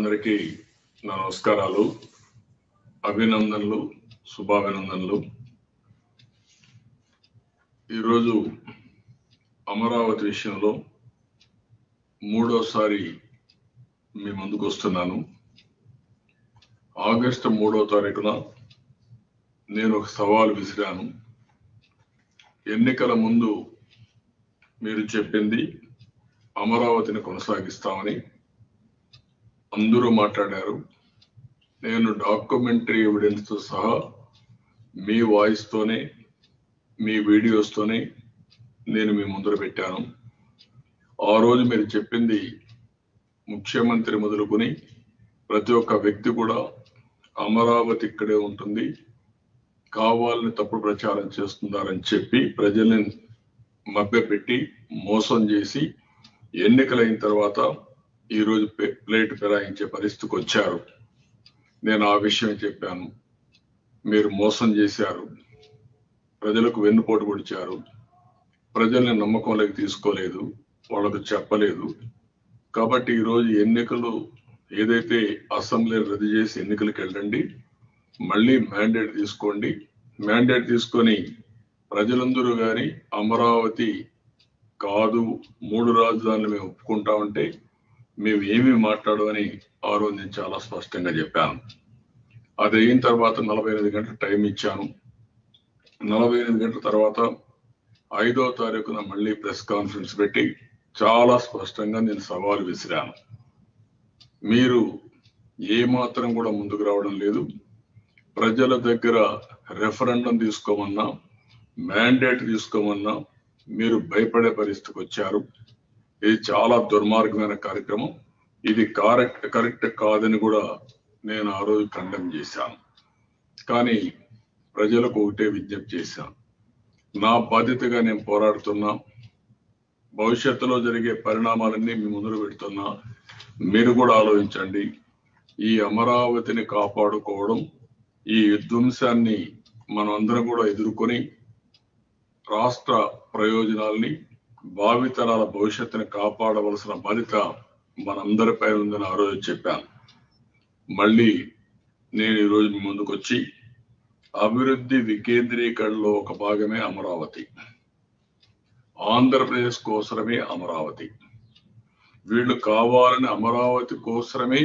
అందరికీ నా నమస్కారాలు అభినందనలు శుభాభినందనలు ఈరోజు అమరావతి విషయంలో మూడోసారి మీ ముందుకు వస్తున్నాను ఆగస్టు మూడో తారీఖున నేను ఒక సవాల్ విసిరాను ఎన్నికల ముందు మీరు చెప్పింది అమరావతిని కొనసాగిస్తామని అందరూ మాట్లాడారు నేను డాక్యుమెంటరీ ఎవిడెన్స్ తో సహా మీ వాయిస్ తోనే మీ వీడియోస్ తోనే నేను మీ ముందర పెట్టాను ఆ రోజు మీరు చెప్పింది ముఖ్యమంత్రి మొదలుకొని ప్రతి ఒక్క వ్యక్తి కూడా అమరావతి ఇక్కడే ఉంటుంది కావాలని తప్పుడు ప్రచారం చేస్తున్నారని చెప్పి ప్రజల్ని మభ్యపెట్టి మోసం చేసి ఎన్నికలైన తర్వాత ఈ రోజు పే- ప్లేట్ ఫిరాయించే పరిస్థితికి వచ్చారు నేను ఆ విషయం చెప్పాను మీరు మోసం చేశారు ప్రజలకు వెన్నుపోటు పొడిచారు ప్రజల్ని నమ్మకంలోకి తీసుకోలేదు వాళ్ళకు చెప్పలేదు కాబట్టి ఈ రోజు ఎన్నికలు ఏదైతే అసెంబ్లీ రద్దు చేసి ఎన్నికలకు వెళ్ళండి మళ్ళీ మ్యాండేట్ తీసుకోండి మ్యాండేట్ తీసుకొని ప్రజలందరూ గాని అమరావతి కాదు మూడు రాజధానులు మేము ఒప్పుకుంటామంటే మేము ఏమీ మాట్లాడమని ఆ రోజు నేను చాలా స్పష్టంగా చెప్పాను అది అయిన తర్వాత నలభై ఎనిమిది గంటలు టైం ఇచ్చాను నలభై ఎనిమిది గంటల తర్వాత ఐదో తారీఖున మళ్ళీ ప్రెస్ కాన్ఫరెన్స్ పెట్టి చాలా స్పష్టంగా నేను సవాలు విసిరాను మీరు ఏ మాత్రం కూడా ముందుకు రావడం లేదు ప్రజల దగ్గర రెఫరెండం తీసుకోమన్నా మ్యాండేట్ తీసుకోమన్నా మీరు భయపడే పరిస్థితికి వచ్చారు ఇది చాలా దుర్మార్గమైన కార్యక్రమం ఇది కరెక్ట్ కరెక్ట్ కాదని కూడా నేను ఆ రోజు ఖండం చేశాను కానీ ప్రజలకు ఒకటే విజ్ఞప్తి చేశాను నా బాధ్యతగా నేను పోరాడుతున్నా భవిష్యత్తులో జరిగే పరిణామాలన్నీ మీ ముందు పెడుతున్నా మీరు కూడా ఆలోచించండి ఈ అమరావతిని కాపాడుకోవడం ఈ విధ్వంసాన్ని మనం అందరం కూడా ఎదుర్కొని రాష్ట్ర ప్రయోజనాల్ని భావితరాల భవిష్యత్తుని కాపాడవలసిన బాధ్యత మనందరిపై ఉందని ఆ రోజు చెప్పాను మళ్ళీ నేను ఈరోజు మీ ముందుకు వచ్చి అభివృద్ధి వికేంద్రీకరణలో ఒక భాగమే అమరావతి ఆంధ్రప్రదేశ్ కోసరమే అమరావతి వీళ్ళు కావాలని అమరావతి కోసరమే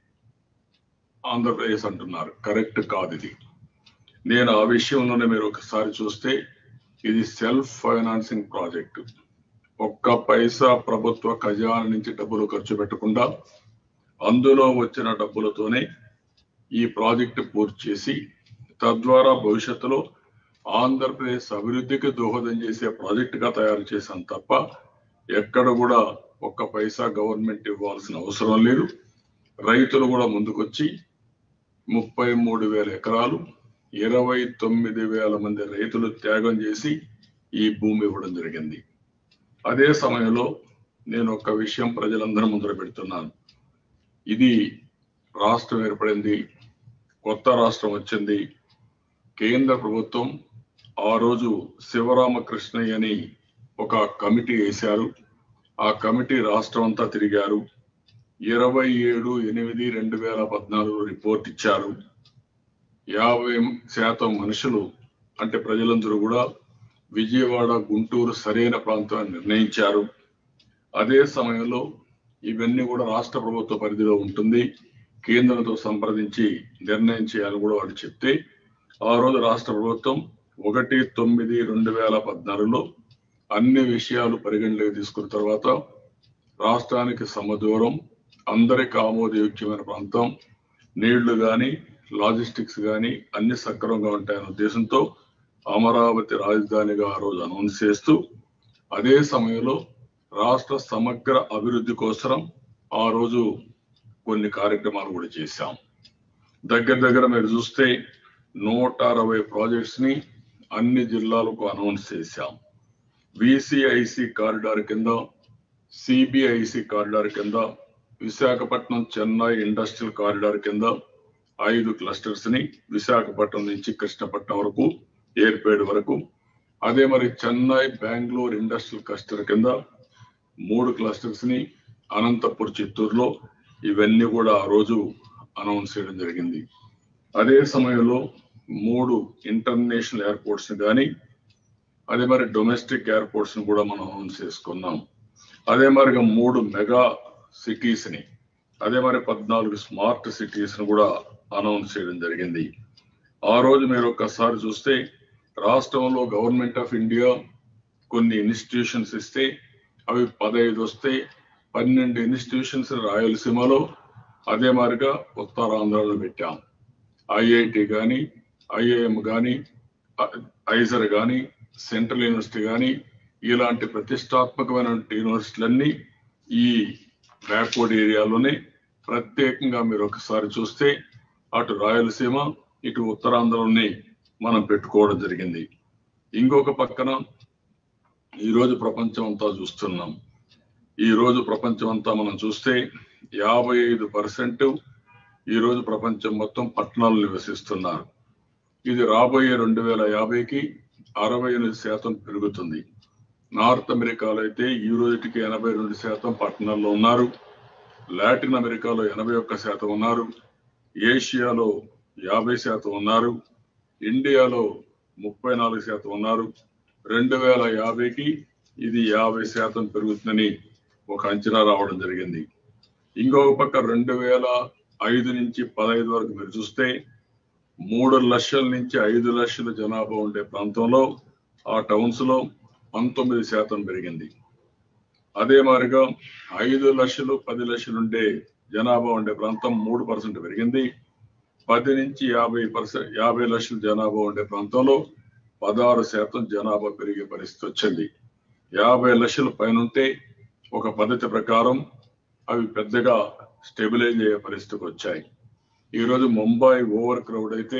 ఆంధ్రప్రదేశ్ అంటున్నారు కరెక్ట్ కాదు ఇది నేను ఆ విషయంలోనే మీరు ఒకసారి చూస్తే ఇది సెల్ఫ్ ఫైనాన్సింగ్ ప్రాజెక్ట్ ఒక్క పైసా ప్రభుత్వ ఖజానా నుంచి డబ్బులు ఖర్చు పెట్టకుండా అందులో వచ్చిన డబ్బులతోనే ఈ ప్రాజెక్టు పూర్తి చేసి తద్వారా భవిష్యత్తులో ఆంధ్రప్రదేశ్ అభివృద్ధికి దోహదం చేసే ప్రాజెక్టుగా తయారు చేశాం తప్ప ఎక్కడ కూడా ఒక్క పైసా గవర్నమెంట్ ఇవ్వాల్సిన అవసరం లేదు రైతులు కూడా ముందుకొచ్చి ముప్పై మూడు వేల ఎకరాలు ఇరవై తొమ్మిది వేల మంది రైతులు త్యాగం చేసి ఈ భూమి ఇవ్వడం జరిగింది అదే సమయంలో నేను ఒక విషయం ప్రజలందరూ ముందర పెడుతున్నాను ఇది రాష్ట్రం ఏర్పడింది కొత్త రాష్ట్రం వచ్చింది కేంద్ర ప్రభుత్వం ఆ రోజు శివరామకృష్ణయ్య అని ఒక కమిటీ వేశారు ఆ కమిటీ రాష్ట్రం అంతా తిరిగారు ఇరవై ఏడు ఎనిమిది రెండు వేల పద్నాలుగు రిపోర్ట్ ఇచ్చారు యాభై శాతం మనుషులు అంటే ప్రజలందరూ కూడా విజయవాడ గుంటూరు సరైన ప్రాంతాన్ని నిర్ణయించారు అదే సమయంలో ఇవన్నీ కూడా రాష్ట్ర ప్రభుత్వ పరిధిలో ఉంటుంది కేంద్రంతో సంప్రదించి నిర్ణయం చేయాలని కూడా వాళ్ళు చెప్తే ఆ రోజు రాష్ట్ర ప్రభుత్వం ఒకటి తొమ్మిది రెండు వేల పద్నాలుగులో అన్ని విషయాలు పరిగణలోకి తీసుకున్న తర్వాత రాష్ట్రానికి సమదూరం అందరికి ఆమోదయోగ్యమైన ప్రాంతం నీళ్లు గాని లాజిస్టిక్స్ గాని అన్ని సక్రమంగా ఉంటాయనే ఉద్దేశంతో అమరావతి రాజధానిగా ఆ రోజు అనౌన్స్ చేస్తూ అదే సమయంలో రాష్ట్ర సమగ్ర అభివృద్ధి కోసం ఆ రోజు కొన్ని కార్యక్రమాలు కూడా చేశాం దగ్గర దగ్గర మీరు చూస్తే నూట అరవై ప్రాజెక్ట్స్ ని అన్ని జిల్లాలకు అనౌన్స్ చేశాం విసిఐసి కారిడార్ కింద సిబిఐసి కారిడార్ కింద విశాఖపట్నం చెన్నై ఇండస్ట్రియల్ కారిడార్ కింద ఐదు క్లస్టర్స్ ని విశాఖపట్నం నుంచి కృష్ణపట్నం వరకు ఏర్పేడు వరకు అదే మరి చెన్నై బెంగళూరు ఇండస్ట్రియల్ క్లస్టర్ కింద మూడు క్లస్టర్స్ ని అనంతపూర్ చిత్తూరులో ఇవన్నీ కూడా ఆ రోజు అనౌన్స్ చేయడం జరిగింది అదే సమయంలో మూడు ఇంటర్నేషనల్ ఎయిర్పోర్ట్స్ కానీ అదే మరి డొమెస్టిక్ ఎయిర్పోర్ట్స్ ని కూడా మనం అనౌన్స్ చేసుకున్నాం అదే మరిగా మూడు మెగా సిటీస్ ని అదే మరి పద్నాలుగు స్మార్ట్ సిటీస్ ని కూడా అనౌన్స్ చేయడం జరిగింది ఆ రోజు మీరు ఒక్కసారి చూస్తే రాష్ట్రంలో గవర్నమెంట్ ఆఫ్ ఇండియా కొన్ని ఇన్స్టిట్యూషన్స్ ఇస్తే అవి పదహైదు వస్తే పన్నెండు ఇన్స్టిట్యూషన్స్ రాయలసీమలో అదే మాదిరిగా ఉత్తరాంధ్రలో పెట్టాం ఐఐటి కానీ ఐఐఎం కానీ ఐజర్ కానీ సెంట్రల్ యూనివర్సిటీ కానీ ఇలాంటి ప్రతిష్టాత్మకమైన యూనివర్సిటీలన్నీ ఈ బ్యాక్వర్డ్ ఏరియాలోనే ప్రత్యేకంగా మీరు ఒకసారి చూస్తే అటు రాయలసీమ ఇటు ఉత్తరాంధ్రలోనే మనం పెట్టుకోవడం జరిగింది ఇంకొక పక్కన ఈరోజు ప్రపంచం అంతా చూస్తున్నాం ఈ రోజు ప్రపంచం అంతా మనం చూస్తే యాభై ఐదు పర్సెంట్ ఈరోజు ప్రపంచం మొత్తం పట్టణాలు నివసిస్తున్నారు ఇది రాబోయే రెండు వేల యాభైకి అరవై ఎనిమిది శాతం పెరుగుతుంది నార్త్ అమెరికాలో అయితే ఈ రోజుకి ఎనభై రెండు శాతం పట్టణాల్లో ఉన్నారు లాటిన్ అమెరికాలో ఎనభై ఒక్క శాతం ఉన్నారు ఏషియాలో యాభై శాతం ఉన్నారు ఇండియాలో ముప్పై నాలుగు శాతం ఉన్నారు రెండు వేల యాభైకి ఇది యాభై శాతం పెరుగుతుందని ఒక అంచనా రావడం జరిగింది ఇంకొక పక్క రెండు వేల ఐదు నుంచి పదహైదు వరకు మీరు చూస్తే మూడు లక్షల నుంచి ఐదు లక్షల జనాభా ఉండే ప్రాంతంలో ఆ టౌన్స్ లో పంతొమ్మిది శాతం పెరిగింది అదే మాదిరిగా ఐదు లక్షలు పది లక్షలు ఉండే జనాభా ఉండే ప్రాంతం మూడు పర్సెంట్ పెరిగింది పది నుంచి యాభై పర్సెంట్ యాభై లక్షల జనాభా ఉండే ప్రాంతంలో పదహారు శాతం జనాభా పెరిగే పరిస్థితి వచ్చింది యాభై లక్షల పైన ఉంటే ఒక పద్ధతి ప్రకారం అవి పెద్దగా స్టెబిలైజ్ అయ్యే పరిస్థితికి వచ్చాయి ఈరోజు ముంబై ఓవర్ క్రౌడ్ అయితే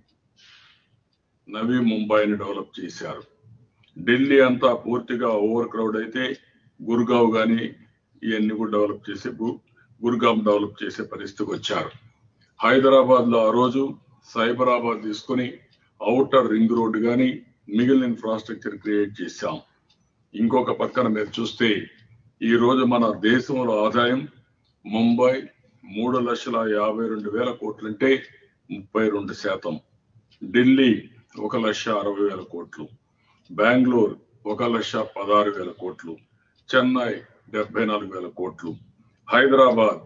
నవీ ముంబైని డెవలప్ చేశారు ఢిల్లీ అంతా పూర్తిగా ఓవర్ క్రౌడ్ అయితే గుర్గావ్ కానీ ఇవన్నీ కూడా డెవలప్ చేసే గు- గుర్గావ్ డెవలప్ చేసే పరిస్థితికి వచ్చారు హైదరాబాద్ లో ఆ రోజు సైబరాబాద్ తీసుకొని అవుటర్ రింగ్ రోడ్ కానీ మిగిలిన ఇన్ఫ్రాస్ట్రక్చర్ క్రియేట్ చేశాం ఇంకొక పక్కన మీరు చూస్తే ఈ రోజు మన దేశంలో ఆదాయం ముంబై మూడు లక్షల యాభై రెండు వేల కోట్లంటే ముప్పై రెండు శాతం ఢిల్లీ ఒక లక్ష అరవై వేల కోట్లు బెంగళూరు ఒక లక్ష పదహారు వేల కోట్లు చెన్నై డెబ్బై నాలుగు వేల కోట్లు హైదరాబాద్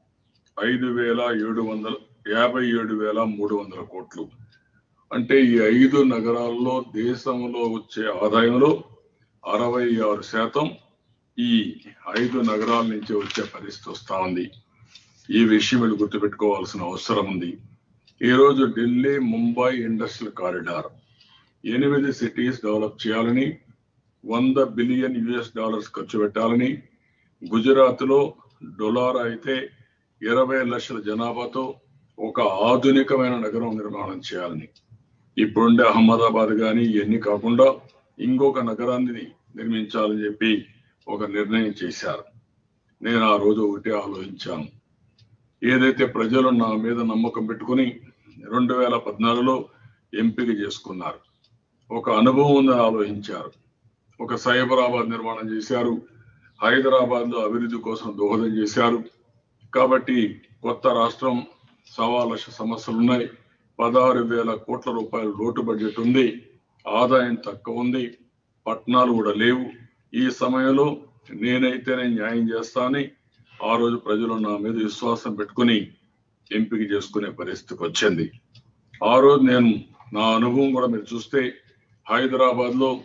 ఐదు వేల ఏడు వందల యాభై ఏడు వేల మూడు వందల కోట్లు అంటే ఈ ఐదు నగరాల్లో దేశంలో వచ్చే ఆదాయంలో అరవై ఆరు శాతం ఈ ఐదు నగరాల నుంచి వచ్చే పరిస్థితి వస్తా ఉంది ఈ విషయం మీరు గుర్తుపెట్టుకోవాల్సిన అవసరం ఉంది ఈ రోజు ఢిల్లీ ముంబై ఇండస్ట్రియల్ కారిడార్ ఎనిమిది సిటీస్ డెవలప్ చేయాలని వంద బిలియన్ యుఎస్ డాలర్స్ ఖర్చు పెట్టాలని గుజరాత్ లో డొలార్ అయితే ఇరవై లక్షల జనాభాతో ఒక ఆధునికమైన నగరం నిర్మాణం చేయాలని ఇప్పుడుండే అహ్మదాబాద్ కానీ ఇవన్నీ కాకుండా ఇంకొక నగరాన్ని నిర్మించాలని చెప్పి ఒక నిర్ణయం చేశారు నేను ఆ రోజు ఒకటే ఆలోచించాను ఏదైతే ప్రజలు నా మీద నమ్మకం పెట్టుకుని రెండు వేల పద్నాలుగులో ఎంపిక చేసుకున్నారు ఒక అనుభవం ఉందని ఆలోచించారు ఒక సైబరాబాద్ నిర్మాణం చేశారు హైదరాబాద్ లో అభివృద్ధి కోసం దోహదం చేశారు కాబట్టి కొత్త రాష్ట్రం సవా లక్ష సమస్యలు ఉన్నాయి పదహారు వేల కోట్ల రూపాయల లోటు బడ్జెట్ ఉంది ఆదాయం తక్కువ ఉంది పట్టణాలు కూడా లేవు ఈ సమయంలో నేనైతేనే న్యాయం చేస్తానని ఆ రోజు ప్రజలు నా మీద విశ్వాసం పెట్టుకుని ఎంపిక చేసుకునే పరిస్థితికి వచ్చింది ఆ రోజు నేను నా అనుభవం కూడా మీరు చూస్తే హైదరాబాద్ లో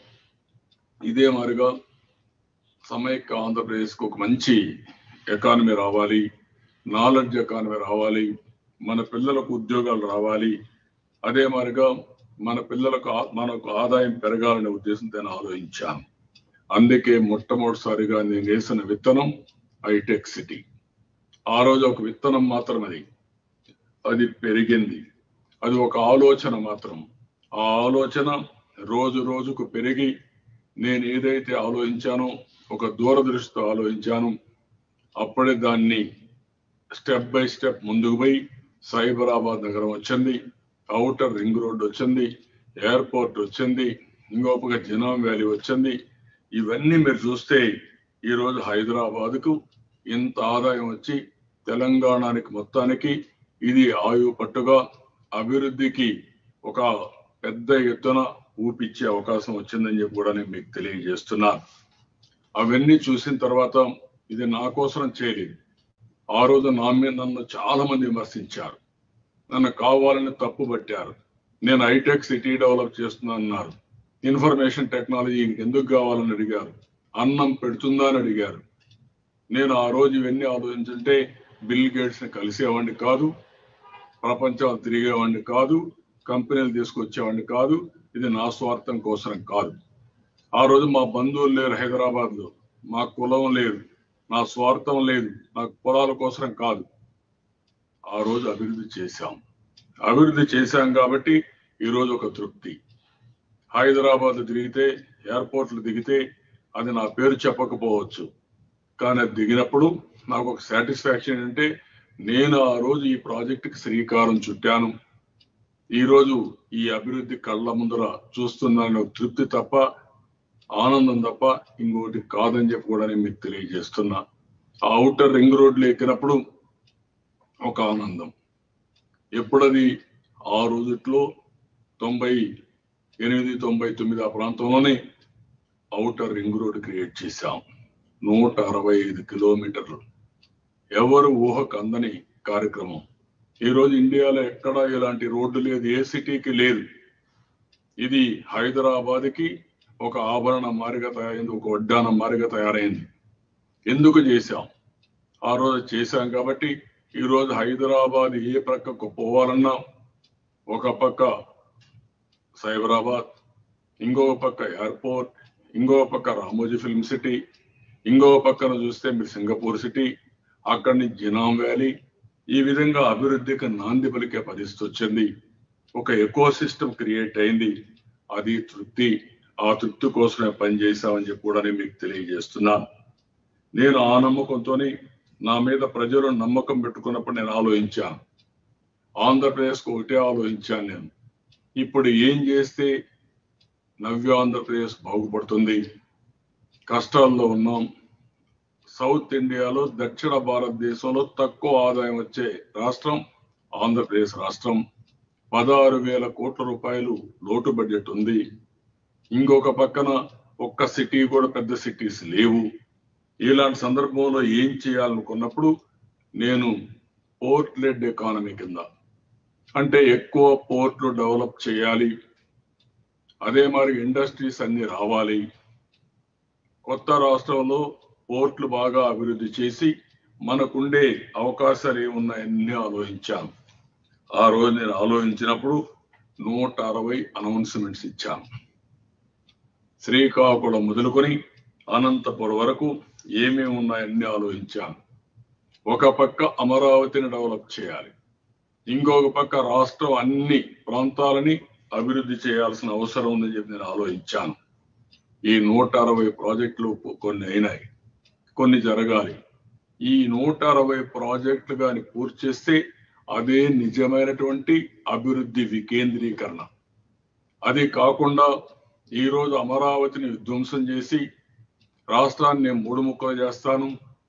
ఇదే మాదిరిగా సమైక్య ఆంధ్రప్రదేశ్కి ఒక మంచి ఎకానమీ రావాలి నాలెడ్జ్ ఎకానమీ రావాలి మన పిల్లలకు ఉద్యోగాలు రావాలి అదే మాదిరిగా మన పిల్లలకు ఆ- మనకు ఆదాయం పెరగాలనే ఉద్దేశంతో నేను ఆలోచించాను అందుకే మొట్టమొదటిసారిగా నేను వేసిన విత్తనం హైటెక్ సిటీ ఆ రోజు ఒక విత్తనం మాత్రం అది అది పెరిగింది అది ఒక ఆలోచన మాత్రం ఆ ఆలోచన రోజు రోజుకు పెరిగి నేను ఏదైతే ఆలోచించానో ఒక దూరదృష్టితో ఆలోచించాను అప్పుడే దాన్ని స్టెప్ బై స్టెప్ ముందుకు పోయి సైబరాబాద్ నగరం వచ్చింది అవుటర్ రింగ్ రోడ్ వచ్చింది ఎయిర్పోర్ట్ వచ్చింది ఇంకొక జనాం వ్యాలీ వచ్చింది ఇవన్నీ మీరు చూస్తే ఈ రోజు హైదరాబాద్ కు ఇంత ఆదాయం వచ్చి తెలంగాణకి మొత్తానికి ఇది ఆయువు పట్టుగా అభివృద్ధికి ఒక పెద్ద ఎత్తున ఊపిచ్చే అవకాశం వచ్చిందని చెప్పి కూడా నేను మీకు తెలియజేస్తున్నా అవన్నీ చూసిన తర్వాత ఇది నా కోసం చేయలేదు ఆ రోజు నా మీద నన్ను చాలా మంది విమర్శించారు నన్ను కావాలని తప్పు పట్టారు నేను హైటెక్ సిటీ డెవలప్ చేస్తున్నా అన్నారు ఇన్ఫర్మేషన్ టెక్నాలజీ ఇంకెందుకు కావాలని అడిగారు అన్నం పెడుతుందా అని అడిగారు నేను ఆ రోజు ఇవన్నీ ఆలోచించుంటే బిల్ గేట్స్ ని కలిసేవాడిని కాదు ప్రపంచాలు తిరిగేవాడిని కాదు కంపెనీలు తీసుకొచ్చేవాడిని కాదు ఇది నా స్వార్థం కోసం కాదు ఆ రోజు మా బంధువులు లేరు హైదరాబాద్ లో మా కులం లేదు నా స్వార్థం లేదు నాకు పొలాల కోసం కాదు ఆ రోజు అభివృద్ధి చేశాం అభివృద్ధి చేశాం కాబట్టి ఈ రోజు ఒక తృప్తి హైదరాబాద్ తిరిగితే ఎయిర్పోర్ట్లు దిగితే అది నా పేరు చెప్పకపోవచ్చు కానీ అది దిగినప్పుడు నాకు ఒక సాటిస్ఫాక్షన్ ఏంటంటే నేను ఆ రోజు ఈ ప్రాజెక్టుకి శ్రీకారం చుట్టాను ఈ రోజు ఈ అభివృద్ధి కళ్ళ ముందర చూస్తున్నాను ఒక తృప్తి తప్ప ఆనందం తప్ప ఇంకోటి కాదని చెప్పి కూడా నేను మీకు తెలియజేస్తున్నా ఆ అవుటర్ రింగ్ రోడ్లు ఎక్కినప్పుడు ఒక ఆనందం ఎప్పుడది ఆ రోజుట్లో తొంభై ఎనిమిది తొంభై తొమ్మిది ఆ ప్రాంతంలోనే అవుటర్ రింగ్ రోడ్ క్రియేట్ చేశాం నూట అరవై ఐదు కిలోమీటర్లు ఎవరు ఊహకు అందని కార్యక్రమం ఈ రోజు ఇండియాలో ఎక్కడా ఇలాంటి రోడ్డు లేదు ఏ సిటీకి లేదు ఇది హైదరాబాద్కి ఒక ఆభరణ మారిగా తయారైంది ఒక వడ్డానం మారిగా తయారైంది ఎందుకు చేశాం ఆ రోజు చేశాం కాబట్టి ఈ రోజు హైదరాబాద్ ఏ ప్రక్కకు పోవాలన్నా ఒక పక్క సైబరాబాద్ ఇంకో పక్క ఎయిర్పోర్ట్ ఇంకో పక్క రామోజీ ఫిల్మ్ సిటీ ఇంకో పక్కన చూస్తే మీరు సింగపూర్ సిటీ అక్కడి నుంచి జినాం వ్యాలీ ఈ విధంగా అభివృద్ధికి నాంది పలికే పరిస్థితి వచ్చింది ఒక ఎకో సిస్టమ్ క్రియేట్ అయింది అది తృప్తి ఆ తృప్తి కోసమే పనిచేశామని చెప్పి కూడా నేను మీకు తెలియజేస్తున్నాను నేను ఆ నమ్మకంతోనే నా మీద ప్రజలు నమ్మకం పెట్టుకున్నప్పుడు నేను ఆలోచించాను ఆంధ్రప్రదేశ్కు ఒకటే ఆలోచించాను నేను ఇప్పుడు ఏం చేస్తే నవ్య ఆంధ్రప్రదేశ్ బాగుపడుతుంది కష్టాల్లో ఉన్నాం సౌత్ ఇండియాలో దక్షిణ భారతదేశంలో తక్కువ ఆదాయం వచ్చే రాష్ట్రం ఆంధ్రప్రదేశ్ రాష్ట్రం పదహారు వేల కోట్ల రూపాయలు లోటు బడ్జెట్ ఉంది ఇంకొక పక్కన ఒక్క సిటీ కూడా పెద్ద సిటీస్ లేవు ఇలాంటి సందర్భంలో ఏం చేయాలనుకున్నప్పుడు నేను పోర్ట్ లెడ్ ఎకానమీ కింద అంటే ఎక్కువ పోర్ట్లు డెవలప్ చేయాలి అదే మరి ఇండస్ట్రీస్ అన్ని రావాలి కొత్త రాష్ట్రంలో పోర్ట్లు బాగా అభివృద్ధి చేసి మనకుండే అవకాశాలు ఏమున్నాయన్నీ ఆలోచించాను ఆ రోజు నేను ఆలోచించినప్పుడు నూట అరవై అనౌన్స్మెంట్స్ ఇచ్చాను శ్రీకాకుళం మొదలుకొని అనంతపురం వరకు ఏమేమి ఉన్నాయన్నీ ఆలోచించాను ఒక పక్క అమరావతిని డెవలప్ చేయాలి ఇంకొక పక్క రాష్ట్రం అన్ని ప్రాంతాలని అభివృద్ధి చేయాల్సిన అవసరం ఉందని చెప్పి నేను ఆలోచించాను ఈ నూట అరవై ప్రాజెక్టులు కొన్ని అయినాయి కొన్ని జరగాలి ఈ నూట అరవై ప్రాజెక్టులు కానీ పూర్తి చేస్తే అదే నిజమైనటువంటి అభివృద్ధి వికేంద్రీకరణ అది కాకుండా ఈ రోజు అమరావతిని విధ్వంసం చేసి రాష్ట్రాన్ని నేను మూడు ముక్కలు చేస్తాను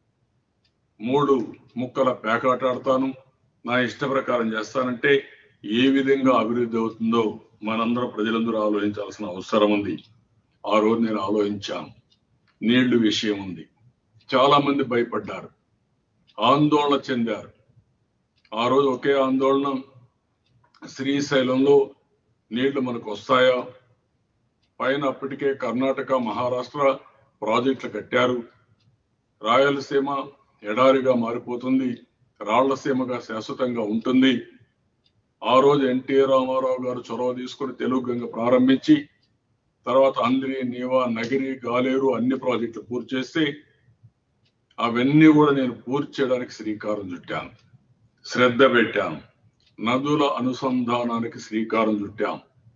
మూడు ముక్కల పేకాటాడతాను నా ఇష్ట ప్రకారం చేస్తానంటే ఏ విధంగా అభివృద్ధి అవుతుందో మనందరం ప్రజలందరూ ఆలోచించాల్సిన అవసరం ఉంది ఆ రోజు నేను ఆలోచించాను నీళ్లు విషయం ఉంది చాలా మంది భయపడ్డారు ఆందోళన చెందారు ఆ రోజు ఒకే ఆందోళన శ్రీశైలంలో నీళ్లు మనకు వస్తాయా పైన అప్పటికే కర్ణాటక మహారాష్ట్ర ప్రాజెక్టులు కట్టారు రాయలసీమ ఎడారిగా మారిపోతుంది రాళ్లసీమగా శాశ్వతంగా ఉంటుంది ఆ రోజు ఎన్టీ రామారావు గారు చొరవ తీసుకుని తెలుగు గంగ ప్రారంభించి తర్వాత అంద్రి నీవా నగిరి గాలేరు అన్ని ప్రాజెక్టులు పూర్తి చేస్తే అవన్నీ కూడా నేను పూర్తి చేయడానికి శ్రీకారం చుట్టాను శ్రద్ధ పెట్టాను నదుల అనుసంధానానికి శ్రీకారం చుట్టాం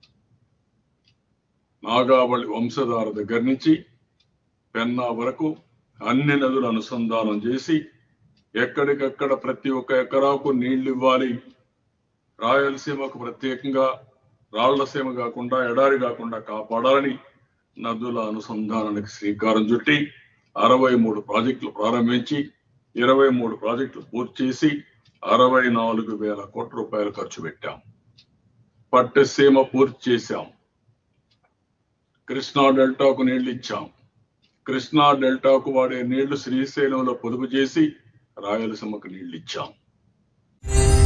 నాగావళి వంశధార దగ్గర నుంచి పెన్నా వరకు అన్ని నదులు అనుసంధానం చేసి ఎక్కడికక్కడ ప్రతి ఒక్క ఎకరాకు నీళ్లు ఇవ్వాలి రాయలసీమకు ప్రత్యేకంగా రాళ్లసీమ కాకుండా ఎడారి కాకుండా కాపాడాలని నదుల అనుసంధానానికి శ్రీకారం చుట్టి అరవై మూడు ప్రాజెక్టులు ప్రారంభించి ఇరవై మూడు ప్రాజెక్టులు పూర్తి చేసి అరవై నాలుగు వేల కోట్ల రూపాయలు ఖర్చు పెట్టాం పట్టసీమ పూర్తి చేశాం కృష్ణా డెల్టాకు నీళ్లు ఇచ్చాం కృష్ణా డెల్టాకు వాడే నీళ్లు శ్రీశైలంలో పొదుపు చేసి రాయలసీమకు నీళ్లు ఇచ్చాం